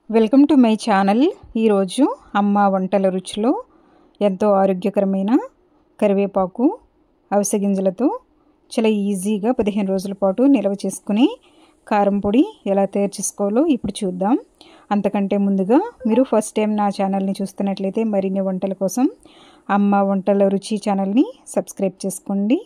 welcome to my channel ఈరోజు అమ్మ వంటల రుచిలో ఎంతో ఆరోగ్యకరమైన కరివేపాకు అవిసె గింజలతో చాలా ఈజీగా పదిహేను రోజుల పాటు నిల్వ చేసుకుని కారం పొడి ఎలా తయారు చేసుకోవాలో ఇప్పుడు చూద్దాం అంతకంటే ముందుగా మీరు ఫస్ట్ టైం నా ఛానల్ని చూస్తున్నట్లయితే మరిన్ని వంటల కోసం అమ్మ వంటల రుచి ఛానల్ని సబ్స్క్రైబ్ చేసుకోండి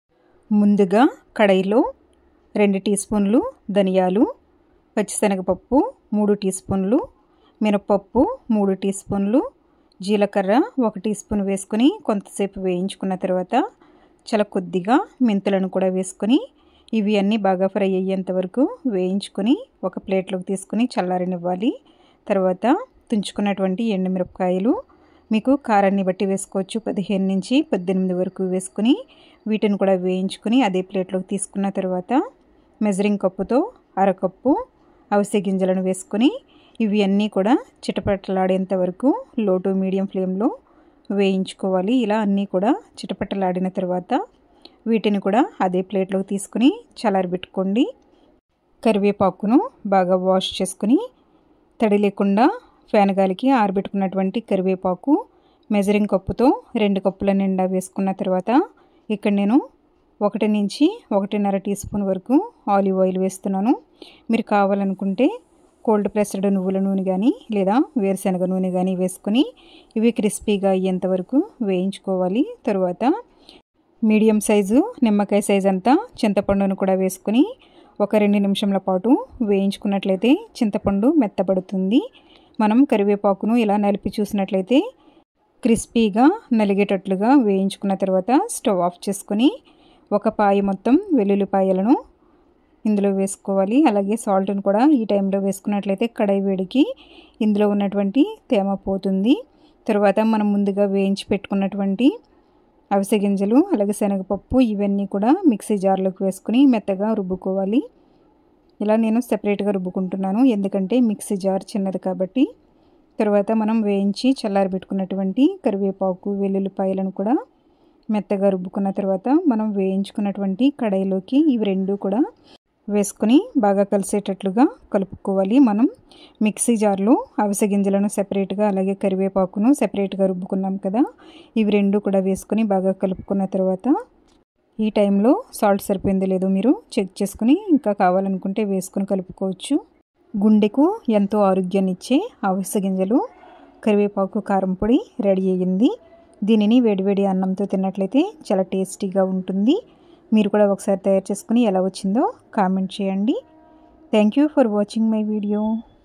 ముందుగా కడాయిలో రెండు టీ స్పూన్లు ధనియాలు పచ్చిశనగపప్పు మూడు టీ స్పూన్లు మినపప్పు మూడు టీ స్పూన్లు జీలకర్ర ఒక టీ స్పూన్ వేసుకొని కొంతసేపు వేయించుకున్న తర్వాత చాలా కొద్దిగా మెంతులను కూడా వేసుకొని ఇవి అన్నీ బాగా ఫ్రై అయ్యేంత వరకు వేయించుకొని ఒక ప్లేట్లోకి తీసుకుని చల్లారనివ్వాలి తర్వాత తుంచుకున్నటువంటి ఎండుమిరపకాయలు మీకు కారాన్ని బట్టి వేసుకోవచ్చు పదిహేను నుంచి పద్దెనిమిది వరకు వేసుకుని వీటిని కూడా వేయించుకొని అదే ప్లేట్లోకి తీసుకున్న తర్వాత మెజరింగ్ కప్పుతో అరకప్పు అవిసె గింజలను వేసుకొని ఇవి అన్నీ కూడా చిటపటలాడేంత వరకు లో టు మీడియం ఫ్లేమ్లో వేయించుకోవాలి ఇలా అన్నీ కూడా చిటపటలాడిన తర్వాత వీటిని కూడా అదే ప్లేట్లోకి తీసుకుని చల్లారబెట్టుకోండి కరివేపాకును బాగా వాష్ చేసుకుని తడి లేకుండా ఫ్యాన్ గాలికి ఆరబెట్టుకున్నటువంటి కరివేపాకు మెజరింగ్ కప్పుతో రెండు కప్పుల నిండా వేసుకున్న తర్వాత ఇక్కడ నేను ఒకటి నుంచి ఒకటిన్నర టీ స్పూన్ వరకు ఆలివ్ ఆయిల్ వేస్తున్నాను మీరు కావాలనుకుంటే కోల్డ్ ప్రెస్డ్ నువ్వుల నూనె కానీ లేదా వేరుశనగ నూనె కానీ వేసుకొని ఇవి క్రిస్పీగా అయ్యేంత వరకు వేయించుకోవాలి తరువాత మీడియం సైజు నిమ్మకాయ సైజ్ అంతా చింతపండును కూడా వేసుకొని ఒక రెండు నిమిషంల పాటు వేయించుకున్నట్లయితే చింతపండు మెత్తబడుతుంది మనం కరివేపాకును ఇలా నలిపి చూసినట్లయితే క్రిస్పీగా నలిగేటట్లుగా వేయించుకున్న తర్వాత స్టవ్ ఆఫ్ చేసుకొని ఒక పాయ మొత్తం వెల్లుల్లిపాయలను ఇందులో వేసుకోవాలి అలాగే సాల్ట్ను కూడా ఈ టైంలో వేసుకున్నట్లయితే కడాయి వేడికి ఇందులో ఉన్నటువంటి తేమ పోతుంది తర్వాత మనం ముందుగా వేయించి పెట్టుకున్నటువంటి అవిసె గింజలు అలాగే శనగపప్పు ఇవన్నీ కూడా మిక్సీ జార్లోకి వేసుకుని మెత్తగా రుబ్బుకోవాలి ఇలా నేను సెపరేట్గా రుబ్బుకుంటున్నాను ఎందుకంటే మిక్సీ జార్ చిన్నది కాబట్టి తర్వాత మనం వేయించి చల్లారబెట్టుకున్నటువంటి కరివేపాకు వెల్లుల్లిపాయలను కూడా మెత్తగా రుబ్బుకున్న తర్వాత మనం వేయించుకున్నటువంటి కడాయిలోకి ఇవి రెండు కూడా వేసుకొని బాగా కలిసేటట్లుగా కలుపుకోవాలి మనం మిక్సీ జార్లో అవిసె గింజలను సెపరేట్గా అలాగే కరివేపాకును సెపరేట్గా రుబ్బుకున్నాం కదా ఇవి రెండు కూడా వేసుకొని బాగా కలుపుకున్న తర్వాత ఈ టైంలో సాల్ట్ సరిపోయిందో లేదో మీరు చెక్ చేసుకుని ఇంకా కావాలనుకుంటే వేసుకొని కలుపుకోవచ్చు గుండెకు ఎంతో ఆరోగ్యాన్ని ఇచ్చే అవిసె గింజలు కరివేపాకు కారం పొడి రెడీ అయ్యింది దీనిని వేడివేడి అన్నంతో తిన్నట్లయితే చాలా టేస్టీగా ఉంటుంది మీరు కూడా ఒకసారి తయారు చేసుకుని ఎలా వచ్చిందో కామెంట్ చేయండి thank you for watching my video